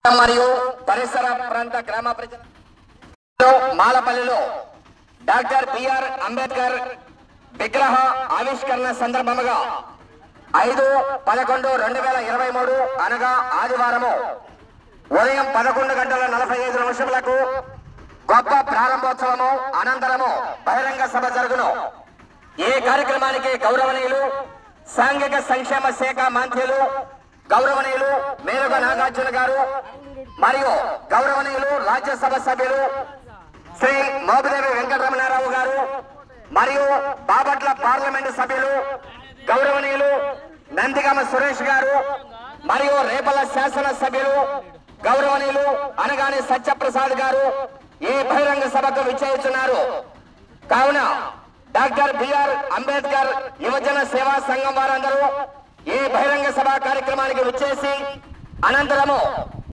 మరియు పరిసర ప్రాంత గ్రామ ప్రజలు మాలపల్లిలో డాక్టర్ బిఆర్ అంబేద్కర్ విగ్రహ ఆవిష్కరణ సందర్భముగా ఐదు పదకొండు రెండు వేల ఇరవై మూడు అనగా ఆదివారము ఉదయం పదకొండు గంటల నలభై ఐదు నిమిషములకు గొప్ప ప్రారంభోత్సవము అనంతరము బహిరంగ సభ జరుగును ఈ కార్యక్రమానికి గౌరవనీయులు సాంఘిక సంక్షేమ శాఖ మంత్రులు గౌరవనీయులు మేలుగ నాగార్జున గారు మరియు గౌరవనీయులు రాజ్యసభ సభ్యులు శ్రీ మోపిదేవి వెంకటరమణారావు గారు మరియు బాపట్ల పార్లమెంటు సభ్యులు గౌరవనీయులు నందిగామ సురేష్ గారు మరియు రేపల శాసన సభ్యులు గౌరవనీయులు అనగాని సత్యప్రసాద్ గారు ఈ బహిరంగ సభకు విచ్చేస్తున్నారు కావున డాక్టర్ బిఆర్ అంబేద్కర్ యువజన సేవా సంఘం వారందరూ ఈ బహిరంగ సభ కార్యక్రమానికి విచ్చేసి అనంతరము